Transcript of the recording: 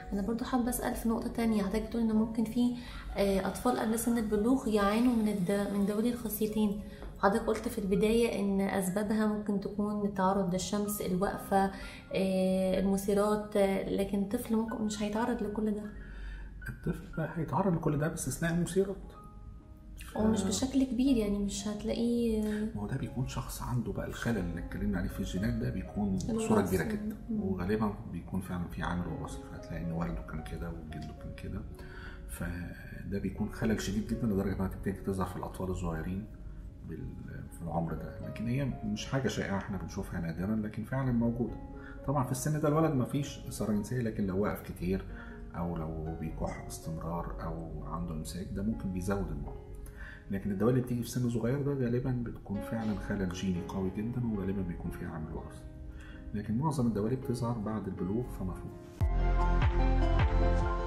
انا برضو حابه اسال في نقطه تانية حضرتك بتقول ان ممكن في آه، اطفال قبل سن البلوغ يعانوا من الد... من دوالي الخصيتين حضرتك قلت في البدايه ان اسبابها ممكن تكون التعرض للشمس الوقفه آه، المثيرات آه، لكن الطفل ممكن مش هيتعرض لكل ده الطفل هيتعرض لكل ده باستثناء المثيرات ومش بشكل كبير يعني مش هتلاقيه ما هو ده بيكون شخص عنده بقى الخلل اللي اتكلمنا عليه في الجينات ده بيكون بصوره الوراثة. كبيره جدا وغالبا بيكون فعلا في عامل وراثي فهتلاقي ان والده كان كده وجده كان كده فده بيكون خلل شديد جدا لدرجه انها تبتدي تظهر في الاطفال الصغيرين بال- في العمر ده لكن هي مش حاجه شائعه احنا بنشوفها نادرا لكن فعلا موجوده طبعا في السن ده الولد ما فيش اثاره جنسيه لكن لو واقف كتير او لو بيكح باستمرار او عنده امساك ده ممكن بيزود الموضوع لكن الدواء اللي بتيجي في سن صغير ده غالبا بتكون فعلا خلل جيني قوي جدا وغالبا بيكون فيها عامل وراثي لكن معظم الدوالي بتظهر بعد البلوغ فما فوق